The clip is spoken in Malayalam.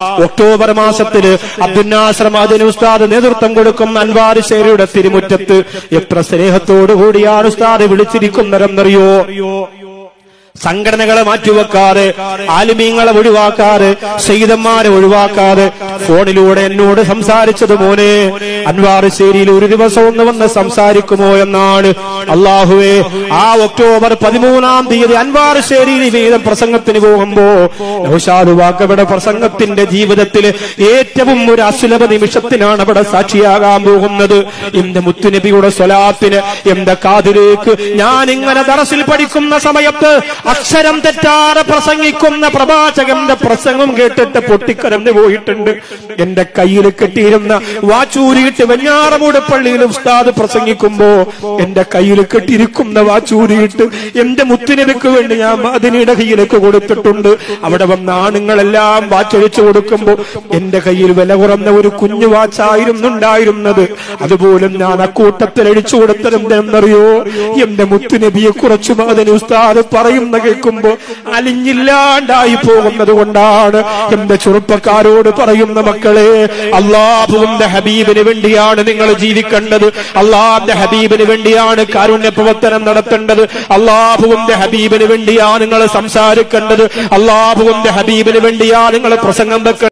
ഒക്ടോബർ മാസത്തില് അബ്ദുന്നാശ്രം അതിന് ഉസ്താദ് നേതൃത്വം കൊടുക്കും അൻവാർ ശേരിയുടെ തിരുമുറ്റത്ത് എത്ര സ്നേഹത്തോടു കൂടിയാണ് ഉസ്താദ് വിളിച്ചിരിക്കുന്നതെന്നറിയോ സംഘടനകളെ മാറ്റിവെക്കാറ് ആലിമീങ്ങളെ ഒഴിവാക്കാറ് സൈതന്മാരെ ഒഴിവാക്കാറ് ഫോണിലൂടെ എന്നോട് സംസാരിച്ചത് മോനെ അൻവാർ ശേരിയിൽ ഒരു ദിവസം ഒന്ന് വന്ന് സംസാരിക്കുമോ എന്നാണ് അള്ളാഹുവേ ആ ഒക്ടോബർ പതിമൂന്നാം തീയതി അൻവാർ ശേരിയിൽ വീതം പ്രസംഗത്തിന് പോകുമ്പോ നൗഷാദ് വാക്കവിടെ പ്രസംഗത്തിന്റെ ജീവിതത്തിൽ ഏറ്റവും ഒരു അസുലഭ നിമിഷത്തിനാണ് അവിടെ സാക്ഷിയാകാൻ പോകുന്നത് എന്റെ മുത്തുനബിയുടെ സ്വലാത്തിന് എന്റെ കാതിലേക്ക് ഞാൻ ഇങ്ങനെ ദറസിൽ പഠിക്കുന്ന സമയത്ത് അക്ഷരം തെറ്റാതെ പ്രസംഗിക്കുന്ന പ്രവാചകന്റെ പ്രസംഗം കേട്ടിട്ട് പൊട്ടിക്കരഞ്ഞു പോയിട്ടുണ്ട് എന്റെ കയ്യിൽ കെട്ടിയിരുന്ന വാച്ചൂരിയിട്ട് വെഞ്ഞാറമൂട് പള്ളിയിൽ ഉസ്താദ് പ്രസംഗിക്കുമ്പോ എന്റെ കയ്യിൽ കെട്ടിയിരിക്കുന്ന വാച്ചൂരിയിട്ട് എന്റെ മുത്തുനബിക്ക് വേണ്ടി ഞാൻ അതിനിടെ കയ്യിലേക്ക് കൊടുത്തിട്ടുണ്ട് അവിടെ വന്ന ആണുങ്ങളെല്ലാം വാച്ചൊഴിച്ചു കൊടുക്കുമ്പോ എന്റെ കയ്യിൽ വില കുറഞ്ഞ ഒരു കുഞ്ഞു വാച്ചായിരുന്നു ഉണ്ടായിരുന്നത് അതുപോലും ഞാൻ അക്കൂട്ടത്തിൽ അഴിച്ചു കൊടുത്തത് എന്തെന്നറിയോ എന്റെ മുത്തുനബിയെ കുറിച്ചും അതിന് ഉസ്താദ് പറയുന്ന കേൾക്കുമ്പോ അലിഞ്ഞില്ലാണ്ടായി പോകുന്നത് കൊണ്ടാണ് എന്റെ ചെറുപ്പക്കാരോട് പറയുന്ന മക്കളെ അള്ളാഹുവിന്റെ ഹബീബിന് വേണ്ടിയാണ് നിങ്ങൾ ജീവിക്കേണ്ടത് അള്ളാഹിന്റെ ഹബീബിന് വേണ്ടിയാണ് കാരുണ്യ പ്രവർത്തനം നടത്തേണ്ടത് അള്ളാഹുവിന്റെ ഹബീബിന് വേണ്ടിയാണ് നിങ്ങൾ സംസാരിക്കേണ്ടത് അള്ളാഹുവിന്റെ ഹബീബിന് വേണ്ടിയാണ് നിങ്ങൾ പ്രസംഗം വെക്കേണ്ടത്